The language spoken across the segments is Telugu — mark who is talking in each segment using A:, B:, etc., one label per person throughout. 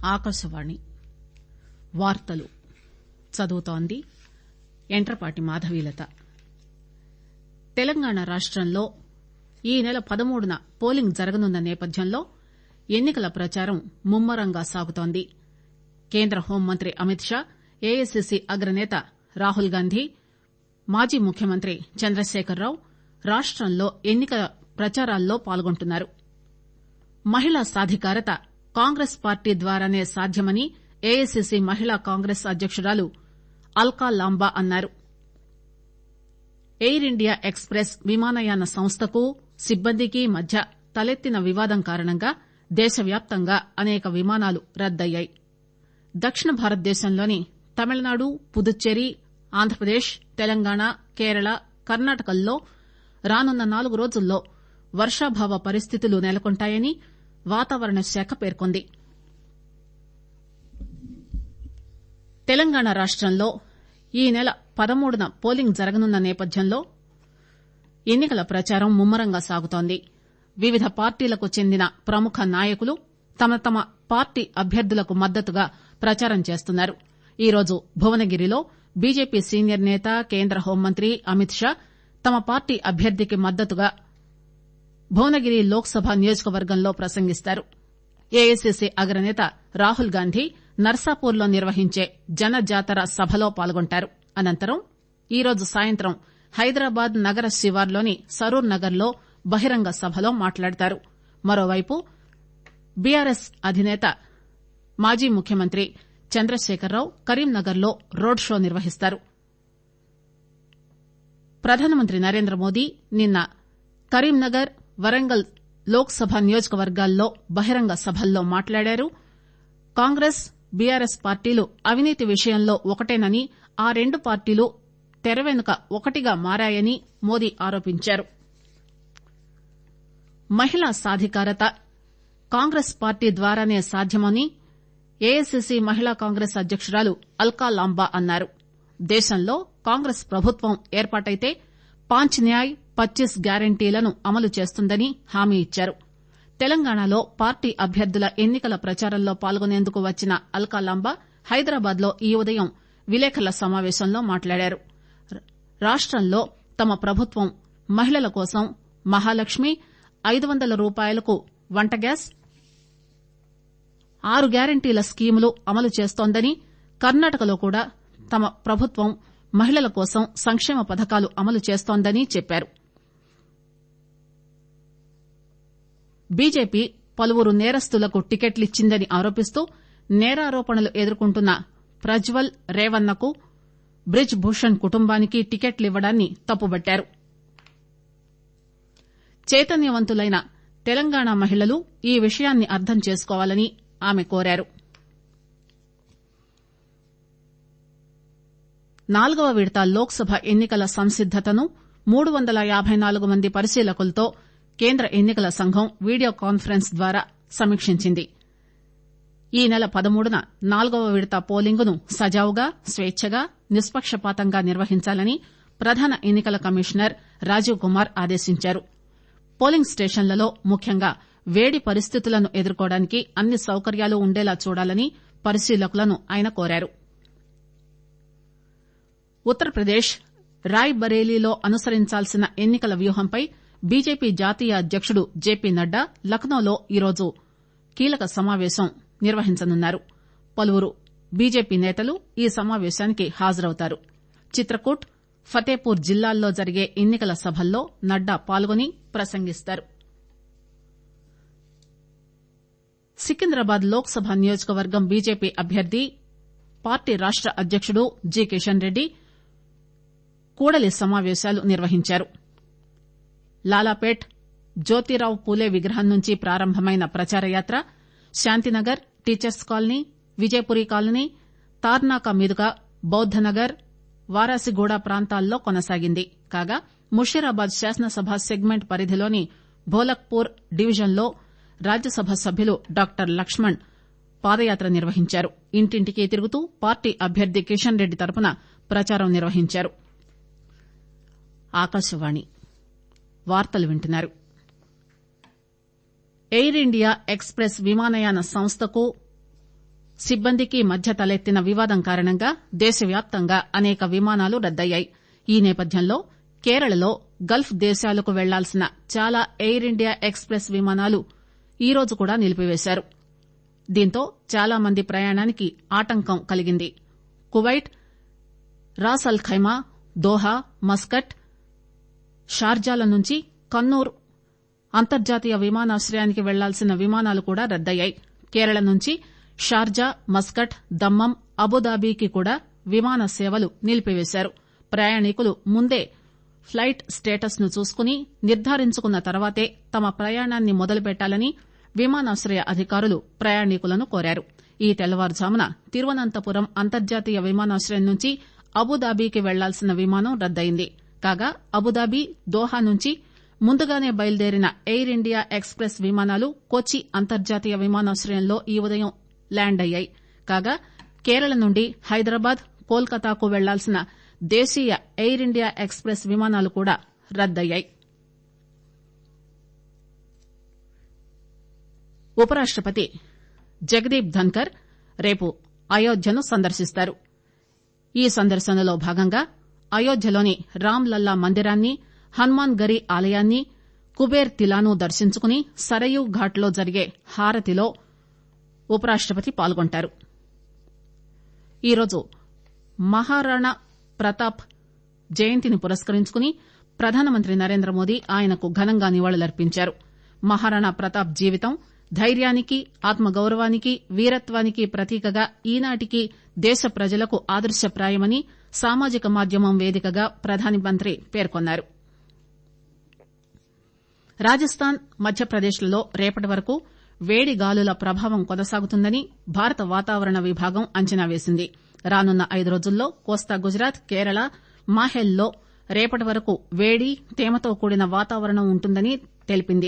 A: ఆకాశవాణి వార్తలు చదువుతోంది యంట్రపాటి మాధవీలత తెలంగాణ రాష్టంలో ఈ నెల పదమూడున పోలింగ్ జరగనున్న నేపథ్యంలో ఎన్ని కల ప్రచారం ముమ్మరంగా సాగుతోంది కేంద్ర హోంమంత్రి అమిత్ షా ఏఐసిసి అగ్రనేత రాహుల్ గాంధీ మాజీ ముఖ్యమంత్రి చంద్రశేఖరరావు రాష్టంలో ఎన్ని కల ప్రచారాల్లో పాల్గొంటున్నారు మహిళా సాధికారత కాంగ్రెస్ పార్టీ ద్వారానే సాధ్యమని ఏఐసిసి మహిళా కాంగ్రెస్ అధ్యకురాలు అల్కా లాంబా అన్నారు ఎయిర్ ఇండియా ఎక్స్ ప్రెస్ విమానయాన సంస్థకు సిబ్బందికి మధ్య తలెత్తిన వివాదం కారణంగా దేశవ్యాప్తంగా అనేక విమానాలు రద్దయ్యాయి దక్షిణ భారతదేశంలోని తమిళనాడు పుదుచ్చేరి ఆంధ్రప్రదేశ్ తెలంగాణ కేరళ కర్ణాటకల్లో రానున్న నాలుగు రోజుల్లో వర్షాభావ పరిస్థితులు నెలకొంటాయని వాతావరణ శాఖ పేర్కొంది తెలంగాణ రాష్టంలో ఈ నెల పదమూడున పోలింగ్ జరగనున్న నేపథ్యంలో ఎన్ని కల ప్రచారం ముమ్మరంగా సాగుతోంది వివిధ పార్టీలకు చెందిన ప్రముఖ నాయకులు తమ తమ పార్టీ అభ్యర్థులకు మద్దతుగా ప్రచారం చేస్తున్నారు ఈరోజు భువనగిరిలో బీజేపీ సీనియర్ నేత కేంద్ర హోంమంత్రి అమిత్ షా తమ పార్టీ అభ్యర్థికి మద్దతుగా భువనగిరి లోక్ సభ నియోజకవర్గంలో ప్రసంగిస్తారు ఏఐసిసి అగ్రనేత రాహుల్ గాంధీ నర్సాపూర్ లో నిర్వహించే జనజాతర సభలో పాల్గొంటారు అనంతరం ఈరోజు సాయంత్రం హైదరాబాద్ నగర శివార్లోని సరూర్ నగర్ లో బహిరంగ సభలో మాట్లాడతారు మరోవైపు బీఆర్ఎస్ అధినేత మాజీ ముఖ్యమంత్రి చంద్రశేఖరరావు కరీంనగర్ లో రోడ్ షో నిర్వహిస్తారు ప్రధానమంత్రి నరేంద్రమోదీ నిన్న కరీంనగర్ వరంగల్ లోక్ సభ నియోజకవర్గాల్లో బహిరంగ సభల్లో మాట్లాడారు కాంగ్రెస్ బీఆర్ఎస్ పార్టీలు అవినీతి విషయంలో ఒకటేనని ఆ రెండు పార్టీలు తెరవెనుక ఒకటిగా మారాయని మోదీ ఆరోపించారు మహిళా సాధికారత కాంగ్రెస్ పార్టీ ద్వారానే సాధ్యమని ఏఐసిసి మహిళా కాంగ్రెస్ అధ్యకురాలు అల్కా లాంబా అన్నారు దేశంలో కాంగ్రెస్ ప్రభుత్వం ఏర్పాటైతే పాంచ్ న్యాయ్ పచ్చీస్ గ్యారంటీలను అమలు చేస్తుందని హామీ ఇచ్చారు తెలంగాణలో పార్టీ అభ్యర్థుల ఎన్ని కల ప్రచారంలో పాల్గొనేందుకు వచ్చిన అల్కా లాంబా హైదరాబాద్ లో ఈ ఉదయం విలేకరుల సమావేశంలో మాట్లాడారు రాష్టంలో తమ ప్రభుత్వం మహిళల కోసం మహాలక్ష్మి ఐదు వందల రూపాయలకు వంట గ్యాస్ ఆరు గ్యారంటీల స్కీములు అమలు చేస్తోందని కర్ణాటకలో కూడా తమ ప్రభుత్వం మహిళల కోసం సంక్షేమ పథకాలు అమలు చేస్తోందని చెప్పారు బీజేపీ పలువురు నేరస్తులకు టికెట్లిచ్చిందని ఆరోపిస్తూ నేరారోపణలు ఎదుర్కొంటున్న ప్రజ్వల్ రేవన్నకు బ్రిజ్ భూషణ్ కుటుంబానికి టికెట్లివ్వడాన్ని తప్పుబట్టారు చైతన్యవంతులైన తెలంగాణ మహిళలు ఈ విషయాన్ని అర్థం చేసుకోవాలని ఆమె కోరారు నాలుగవ విడత లోక్ సభ ఎన్ని కల సంసిద్దతను మూడు వందల యాబై నాలుగు మంది పరిశీలకులతో కేంద్ర ఎన్ని కల సంఘం వీడియో కాన్ఫరెన్స్ ద్వారా సమీక్షించింది ఈ నెల పదమూడున నాలుగవ విడత పోలింగ్ ను సజావుగా స్వేచ్చగా నిష్పక్షపాతంగా నిర్వహించాలని ప్రధాన ఎన్ని కల కమిషనర్ రాజీవ్ కుమార్ ఆదేశించారు పోలింగ్ స్టేషన్లలో ముఖ్యంగా వేడి పరిస్థితులను ఎదుర్కోవడానికి అన్ని సౌకర్యాలు ఉండేలా చూడాలని పరిశీలకులను ఆయన కోరారు ఉత్తరప్రదేశ్ రాయ్ బరేలీలో అనుసరించాల్సిన ఎన్ని కల వ్యూహంపై బీజేపీ జాతీయ అధ్యకుడు జేపీ నడ్డా లక్నోలో ఈరోజు కీలక సమావేశం నిర్వహించనున్నారు పలువురు బీజేపీ నేతలు ఈ సమావేశానికి హాజరవుతారు చిత్రకూట్ ఫతేపూర్ జిల్లాల్లో జరిగే ఎన్ని కల సభల్లో నడ్డా పాల్గొని ప్రసంగిస్తారు సికింద్రాబాద్ లోక్ సభ నియోజకవర్గం బీజేపీ అభ్యర్థి పార్టీ రాష్ట అధ్యకుడు జి కిషన్ రెడ్డి కూడలి సమావేశాలు నిర్వహించారు లాలాపేట్ జ్యోతిరావు పూలే విగ్రహం నుంచి ప్రారంభమైన ప్రచారయాత్ర Shantinagar Teachers Colony Vijayapuri Colony Tarnaka మీదుగా బౌద్దనగర్ వారాసిగూడ ప్రాంతాల్లో కొనసాగింది కాగా ముషీరాబాద్ శాసనసభ సెగ్మెంట్ పరిధిలోని భోలక్పూర్ డివిజన్లో రాజ్యసభ సభ్యులు డాక్టర్ లక్ష్మణ్ పాదయాత్ర నిర్వహించారు ఇంటింటికి తిరుగుతూ పార్టీ అభ్యర్థి కిషన్ రెడ్డి తరపున ప్రచారం నిర్వహించారు ఆకాశవాణి వార్తలు వింటున్నారు ఎయిర్ ఇండియా ఎక్స్ ప్రెస్ విమానయాన సంస్థకు సిబ్బందికి మధ్య తలెత్తిన వివాదం కారణంగా దేశవ్యాప్తంగా అనేక విమానాలు రద్దయ్యాయి ఈ నేపథ్యంలో కేరళలో గల్ఫ్ దేశాలకు వెళ్లాల్సిన చాలా ఎయిర్ ఇండియా ఎక్స్ ప్రెస్ విమానాలు ఈరోజు కూడా నిలిపివేశారు దీంతో చాలా మంది ప్రయాణానికి ఆటంకం కలిగింది Kuwait Ras Al Khaimah Doha Muscat షార్జాల నుంచి కన్నూర్ అంతర్జాతీయ విమానాశ్రయానికి వెళ్లాల్సిన విమానాలు కూడా రద్దయ్యాయి కేరళ నుంచి షార్జా మస్కట్ దమ్మం అబుదాబీకి కూడా విమాన సేవలు నిలిపివేశారు ప్రయాణికులు ముందే ప్లైట్ స్టేటస్ ను చూసుకుని నిర్దారించుకున్న తర్వాతే తమ ప్రయాణాన్ని మొదలుపెట్టాలని విమానాశ్రయ అధికారులు ప్రయాణికులను కోరారు ఈ తెల్లవారుజామున తిరువనంతపురం అంతర్జాతీయ విమానాశ్రయం నుంచి అబుదాబీకి వెళ్లాల్సిన విమానం రద్దయింది కాగా అబుదాబి దోహా నుంచి ముందుగానే బయలుదేరిన ఎయిర్ ఇండియా ఎక్స్ ప్రెస్ విమానాలు కొచ్చి అంతర్జాతీయ విమానాశ్రయంలో ఈ ఉదయం ల్యాండ్ అయ్యాయి కాగా కేరళ నుండి హైదరాబాద్ కోల్కతాకు వెళ్లాల్సిన దేశీయ ఎయిర్ ఇండియా ఎక్స్ ప్రెస్ విమానాలు కూడా రద్దయ్యాయి ఉపరాష్టపతి జగదీప్ ధన్కర్ రేపు అయోధ్యను సందర్శిస్తారు ఈ సందర్శనలో భాగంగా అయోధ్యలోని రామ్ లల్లా మందిరాన్ని హనుమాన్ గరి ఆలయాన్ని కుబేర్ తిలాను దర్శించుకుని సరయూ ఘాట్ లో జరిగే హారతిలో ఉపరాష్టపతి పాల్గొంటారు ఈరోజు మహారాణా ప్రతాప్ జయంతిని పురస్కరించుకుని ప్రధానమంత్రి నరేంద్రమోదీ ఆయనకు ఘనంగా నివాళులర్పించారు మహారాణా ప్రతాప్ జీవితం ధైర్యానికి ఆత్మగౌరవానికి వీరత్వానికి ప్రతీకగా ఈనాటికి దేశ ప్రజలకు ఆదర్శప్రాయమని సామాజిక మాధ్యమం వేదికగా ప్రధానమంత్రి పేర్కొన్నారు రాజస్థాన్ మధ్యప్రదేశ్లలో రేపటి వరకు వేడి గాలుల ప్రభావం కొనసాగుతుందని భారత వాతావరణ విభాగం అంచనా వేసింది రానున్న ఐదు రోజుల్లో కోస్తా గుజరాత్ కేరళ మాహెల్లో రేపటి వరకు వేడి తేమతో కూడిన వాతావరణం ఉంటుందని తెలిపింది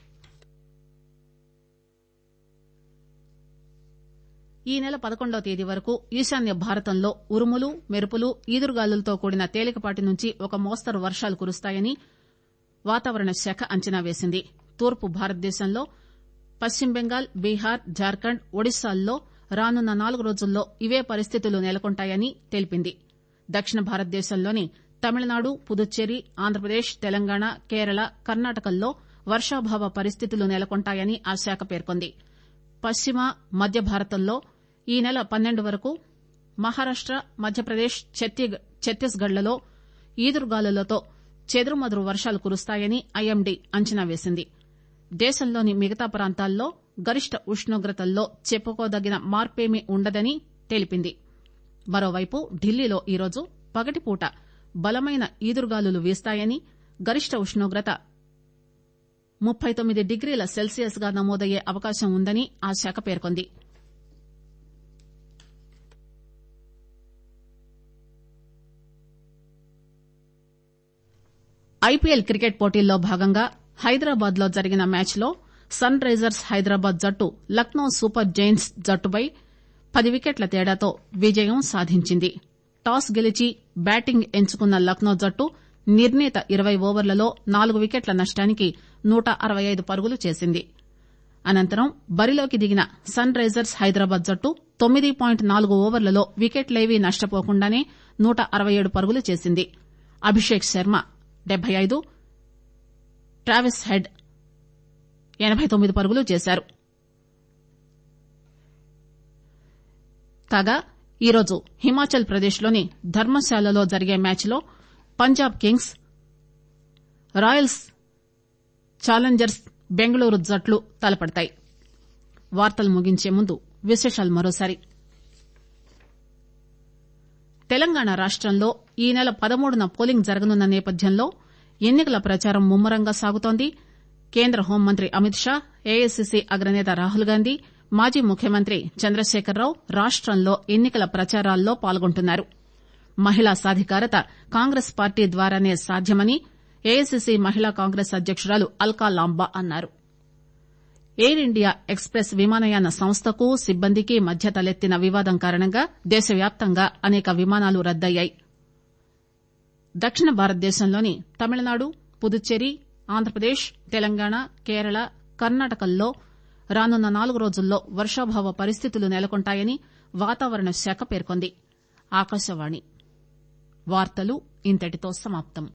A: ఈ నెల పదకొండవ తేదీ వరకు ఈశాన్య భారతంలో ఉరుములు మెరుపులు ఈదురుగాలులతో కూడిన తేలికపాటి నుంచి ఒక మోస్తరు వర్షాలు కురుస్తాయని వాతావరణ శాఖ అంచనా వేసింది తూర్పు భారతదేశంలో పశ్చిమ బెంగాల్ బీహార్ జార్ఖండ్ ఒడిశాల్లో రానున్న నాలుగు రోజుల్లో ఇవే పరిస్థితులు నెలకొంటాయని తెలిపింది దక్షిణ భారతదేశంలోని తమిళనాడు పుదుచ్చేరి ఆంధ్రప్రదేశ్ తెలంగాణ కేరళ కర్ణాటకల్లో వర్షాభావ పరిస్థితులు నెలకొంటాయని ఆ శాఖ పేర్కొంది పశ్చిమ మధ్య భారతంలో ఈ నెల పన్నెండు వరకు మహారాష్ట మధ్యప్రదేశ్ ఛత్తీస్ గఢ్లలో ఈదురుగాలులతో చెదురుమదురు వర్షాలు కురుస్తాయని ఐఎండీ అంచనా వేసింది దేశంలోని మిగతా ప్రాంతాల్లో గరిష్ట ఉష్ణోగ్రతల్లో చెప్పుకోదగిన మార్పేమీ ఉండదని తెలిపింది మరోవైపు ఢిల్లీలో ఈరోజు పగటిపూట బలమైన ఈదురుగాలులు వీస్తాయని గరిష్ట ఉష్ణోగ్రత ముప్పై తొమ్మిది డిగ్రీల సెల్సియస్ గా నమోదయ్యే అవకాశం ఉందని ఆ శాఖ పేర్కొంది ఐపీఎల్ క్రికెట్ పోటీల్లో భాగంగా హైదరాబాద్ లో జరిగిన మ్యాచ్ లో సన్ రైజర్స్ హైదరాబాద్ జట్టు లక్నో సూపర్ జైంట్స్ జట్టుపై పది వికెట్ల తేడాతో విజయం సాధించింది టాస్ గెలిచి బ్యాటింగ్ ఎంచుకున్న లక్నో జట్టు నిర్ణీత ఇరవై ఓవర్లలో నాలుగు వికెట్ల నష్టానికి నూట అరవై ఐదు పరుగులు చేసింది అనంతరం బరిలోకి దిగిన సన్ రైజర్స్ హైదరాబాద్ జట్టు తొమ్మిది పాయింట్ నాలుగు ఓవర్లలో వికెట్లేవీ నష్టపోకుండానే నూట అరవై ఏడు పరుగులు చేసింది అభిషేక్ శర్మ డెబ్బై ఐదు ట్రావిస్ హెడ్ ఎనబై తొమ్మిది పరుగులు చేశారు కాగా ఈరోజు హిమాచల్ ప్రదేశ్ లోని ధర్మశాలలో జరిగే మ్యాచ్ లో Punjab Kings Royals Challengers Bengaluru జట్లు తలపడతాయి వార్తలు ముగించే ముందు విశేషాలు మరోసారి తెలంగాణ రాష్టంలో ఈ నెల పదమూడున పోలింగ్ జరగనున్న నేపథ్యంలో ఎన్నికల ప్రచారం ముమ్మరంగా సాగుతోంది కేంద్ర హోంమంత్రి అమిత్ షా ఏఐసిసి అగ్రనేత రాహుల్ గాంధీ మాజీ ముఖ్యమంత్రి చంద్రశేఖరరావు రాష్టంలో ఎన్నికల ప్రచారాల్లో పాల్గొంటున్నారు మహిళా సాధికారత కాంగ్రెస్ పార్టీ ద్వారానే సాధ్యమని ఏఐసిసి మహిళా కాంగ్రెస్ అధ్యకురాలు అల్కా లాంబా అన్నారు ఎయిర్ ఇండియా ఎక్స్ ప్రెస్ విమానయాన సంస్థకు సిబ్బందికి మధ్య తలెత్తిన వివాదం కారణంగా దేశవ్యాప్తంగా అనేక విమానాలు రద్దయ్యాయి దక్షిణ భారతదేశంలోని తమిళనాడు పుదుచ్చేరి ఆంధ్రప్రదేశ్ తెలంగాణ కేరళ కర్ణాటకల్లో రానున్న నాలుగు రోజుల్లో వర్షాభావ పరిస్థితులు నెలకొంటాయని వాతావరణ శాఖ పేర్కొంది ఆకాశవాణి వార్తలు ఇంతటితో సమాప్తం